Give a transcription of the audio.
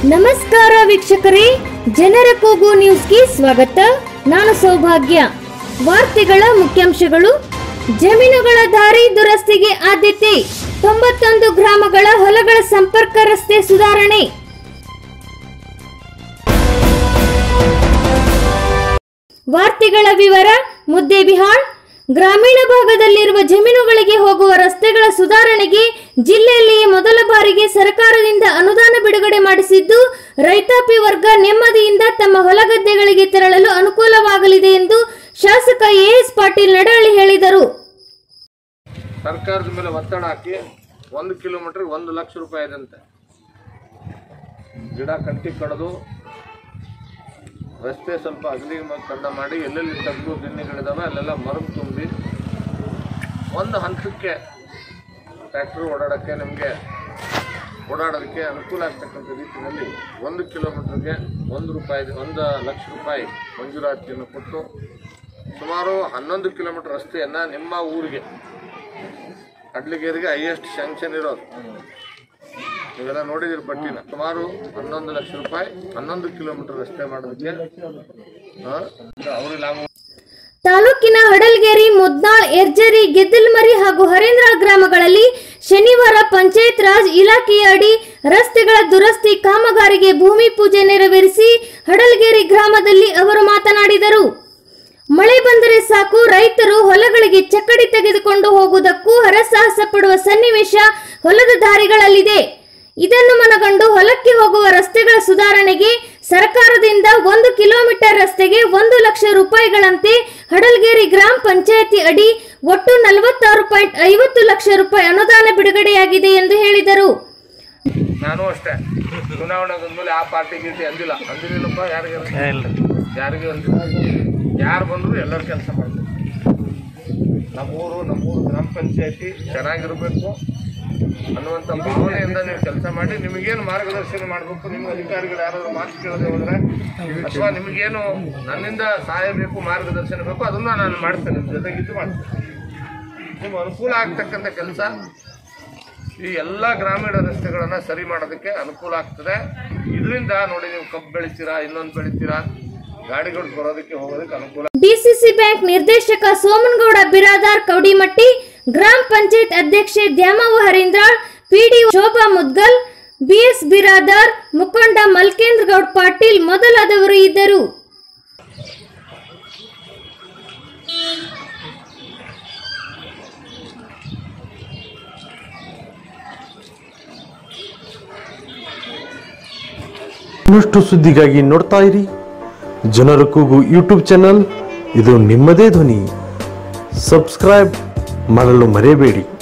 ನಮಸ್ಕಾರ ವೀಕ್ಷಕರೇ ಜನರ ಕೂಗು ನ್ಯೂಸ್ಗೆ ಸ್ವಾಗತ ನಾನು ಸೌಭಾಗ್ಯ ವಾರ್ತೆಗಳ ಮುಖ್ಯಾಂಶಗಳು ಜಮೀನುಗಳ ದಾರಿ ದುರಸ್ತಿಗೆ ಆದ್ಯತೆ ತೊಂಬತ್ತೊಂದು ಗ್ರಾಮಗಳ ಹೊಲಗಳ ಸಂಪರ್ಕ ರಸ್ತೆ ಸುಧಾರಣೆ ವಾರ್ತೆಗಳ ವಿವರ ಮುದ್ದೇಬಿಹಾಳ್ ಗ್ರಾಮೀಣ ಭಾಗದಲ್ಲಿರುವ ಜಮೀನುಗಳಿಗೆ ಹೋಗುವ ರಸ್ತೆಗಳ ಸುಧಾರಣೆಗೆ ಜಿಲ್ಲೆಯಲ್ಲಿಯೇ ಮೊದಲ ಬಾರಿಗೆ ಸರ್ಕಾರದಿಂದ ಅನುದಾನ ಬಿಡುಗಡೆ ಮಾಡಿಸಿದ್ದು ರೈತಾಪಿ ವರ್ಗ ನೆಮ್ಮದಿಯಿಂದ ತಮ್ಮ ಹೊಲಗದ್ದೆಗಳಿಗೆ ತೆರಳಲು ಅನುಕೂಲವಾಗಲಿದೆ ಎಂದು ಶಾಸಕ ಎಎಸ್ ಪಾಟೀಲ್ ನಡಹಳ್ಳಿ ಹೇಳಿದರು ಸರ್ಕಾರದ ಮೇಲೆ ಒತ್ತಡ ಹಾಕಿ ಒಂದು ಕಿಲೋಮೀಟ್ರಿಗೆ ಒಂದು ಲಕ್ಷ ರೂಪಾಯಿ ಇದಂತೆ ಗಿಡ ಕಟ್ಟಿ ಕಡಿದು ರಸ್ತೆ ಸ್ವಲ್ಪ ಅಗಲಿ ಕಂಡ ಮಾಡಿ ಎಲ್ಲೆಲ್ಲಿ ತಗ್ಗು ದಿಣ್ಣೆಗಳಿದಾವೆ ಅಲ್ಲೆಲ್ಲ ಮರಳು ತುಂಬಿ ಒಂದು ಹಂತಕ್ಕೆ ಟ್ರ್ಯಾಕ್ಟರ್ ಓಡಾಡೋಕ್ಕೆ ನಿಮಗೆ ಓಡಾಡೋದಕ್ಕೆ ಅನುಕೂಲ ಆಗ್ತಕ್ಕಂಥ ರೀತಿಯಲ್ಲಿ ಒಂದು ಕಿಲೋಮೀಟ್ರಿಗೆ ಒಂದು ರೂಪಾಯಿ ಒಂದು ಲಕ್ಷ ರೂಪಾಯಿ ಮಂಜೂರಾತಿಯನ್ನು ಕೊಟ್ಟು ಸುಮಾರು ಹನ್ನೊಂದು ಕಿಲೋಮೀಟರ್ ರಸ್ತೆಯನ್ನು ನಿಮ್ಮ ಊರಿಗೆ ಕಡ್ಲಿಗೇರಿಗೆ ಹೈಯೆಸ್ಟ್ ಸ್ಯಾಂಕ್ಷನ್ ಇರೋದು ನೀವೆಲ್ಲ ನೋಡಿದಿರಿ ಪಟ್ಟಿನ ಸುಮಾರು ಹನ್ನೊಂದು ಲಕ್ಷ ರೂಪಾಯಿ ಹನ್ನೊಂದು ಕಿಲೋಮೀಟರ್ ರಸ್ತೆ ಮಾಡೋದಕ್ಕೆ ಆ, ಅವ್ರಿಗೆ ಲಾಭ ತಾಲೂಕಿನ ಹಡಲ್ಗೇರಿ ಮುದ್ನಾಳ್ ಎರ್ಜರಿ ಗೆದ್ದಲ್ಮರಿ ಹಾಗೂ ಹರೇಂದ್ರಾಳ್ ಗ್ರಾಮಗಳಲ್ಲಿ ಶನಿವಾರ ಪಂಚಾಯತ್ ರಾಜ್ ಇಲಾಖೆಯ ಅಡಿ ರಸ್ತೆಗಳ ದುರಸ್ತಿ ಕಾಮಗಾರಿಗೆ ಭೂಮಿ ಪೂಜೆ ನೆರವೇರಿಸಿ ಹಡಲ್ಗೇರಿ ಗ್ರಾಮದಲ್ಲಿ ಅವರು ಮಾತನಾಡಿದರು ಮಳೆ ಬಂದರೆ ಸಾಕು ರೈತರು ಹೊಲಗಳಿಗೆ ಚಕ್ಕಡಿ ತೆಗೆದುಕೊಂಡು ಹೋಗುವುದಕ್ಕೂ ಹರಸಾಹಸ ಪಡುವ ಸನ್ನಿವೇಶ ಹೊಲದ ದಾರಿಗಳಲ್ಲಿದೆ ಇದನ್ನು ಮನಗಂಡು ಹೊಲಕ್ಕೆ ಹೋಗುವ ರಸ್ತೆಗಳ ಸುಧಾರಣೆಗೆ ಸರ್ಕಾರದಿಂದ ಒಂದು ಕಿಲೋಮೀಟರ್ ರಸ್ತೆಗೆ ಒಂದು ಲಕ್ಷ ರೂಪಾಯಿಗಳಂತೆ ಹಡಲ್ಗೇರಿ ಗ್ರಾಮ ಪಂಚಾಯತಿ ಅಡಿ ಒಟ್ಟು ನಲವತ್ತಾರು ಪಾಯಿಂಟ್ ಐವತ್ತು ಲಕ್ಷ ರೂಪಾಯಿ ಅನುದಾನ ಬಿಡುಗಡೆಯಾಗಿದೆ ಎಂದು ಹೇಳಿದರು ನಾನು ಅಷ್ಟೇ ಚುನಾವಣೆ ಬಂದ್ಮೇಲೆ ಆ ಪಾರ್ಟಿ ಗೀಟಿ ಅಂದಿಲ್ಲ ಅಂದಿಲ್ಲಪ್ಪ ಯಾರಿಗೆ ಯಾರಿಗೂ ಅಂದಿಲ್ಲ ಯಾರು ಬಂದ್ರು ಎಲ್ಲರೂ ಕೆಲಸ ಮಾಡ್ಬೇಕು ನಮ್ಮೂರು ನಮ್ಮೂರು ಗ್ರಾಮ ಪಂಚಾಯತಿ ಚೆನ್ನಾಗಿರ್ಬೇಕು ಅನ್ನುವಂಥ ಭಾವನೆಯಿಂದ ನೀವು ಕೆಲಸ ಮಾಡಿ ನಿಮಗೇನು ಮಾರ್ಗದರ್ಶನ ಮಾಡಬೇಕು ನಿಮ್ಮ ಅಧಿಕಾರಿಗಳು ಯಾರಾದರೂ ಮಾತು ಕೇಳದೆ ಹೋದ್ರೆ ಅಥವಾ ನಿಮಗೇನು ನನ್ನಿಂದ ಸಹಾಯ ಬೇಕು ಮಾರ್ಗದರ್ಶನ ಬೇಕು ಅದನ್ನು ನಾನು ಮಾಡ್ತೇನೆ ನಿಮ್ಮ ಜೊತೆಗಿದ್ದು ಮಾಡ್ತೇನೆ ನಿಮ್ಗೆ ಅನುಕೂಲ ಆಗ್ತಕ್ಕಂಥ ಕೆಲಸ ಈ ಎಲ್ಲ ಗ್ರಾಮೀಣ ರಸ್ತೆಗಳನ್ನು ಸರಿ ಮಾಡೋದಕ್ಕೆ ಅನುಕೂಲ ಆಗ್ತದೆ ಇದರಿಂದ ನೋಡಿ ನೀವು ಕಬ್ಬು ಬೆಳಿತೀರಾ ಇನ್ನೊಂದು ಬೆಳಿತೀರಾ ಗಾಡಿಗಳು ಬರೋದಕ್ಕೆ ಹೋಗೋದಕ್ಕೆ ಅನುಕೂಲ ಡಿಸಿಸಿ ಬ್ಯಾಂಕ್ ನಿರ್ದೇಶಕ ಸೋಮನಗೌಡ ಬಿರಾದಾರ್ ಕೌಡಿಮಟ್ಟಿ ಗ್ರಾಮ ಪಂಚಾಯತ್ ಅಧ್ಯಕ್ಷೆ ದ್ಯಾಮವ್ವ ಹರೀಂದ್ರಾಳ್ ಪಿಡಿಒ ಶೋಭಾ ಮುದ್ಗಲ್ ಬಿಎಸ್ ಬಿರಾದಾರ್ ಮುಖಂಡ ಮಲ್ಕೇಂದ್ರ ಗೌಡ್ ಪಾಟೀಲ್ ಮೊದಲಾದವರು ಇದ್ದರು ಇನ್ನಷ್ಟು ಸುದ್ದಿಗಾಗಿ ನೋಡ್ತಾ ಇರಿ ಜನರ ಕೂಗು ಯೂಟ್ಯೂಬ್ ಚಾನಲ್ ಇದು ನಿಮ್ಮದೇ ಧ್ವನಿ ಸಬ್ಸ್ಕ್ರೈಬ್ ಮಾಡಲು ಮರೆಯಬೇಡಿ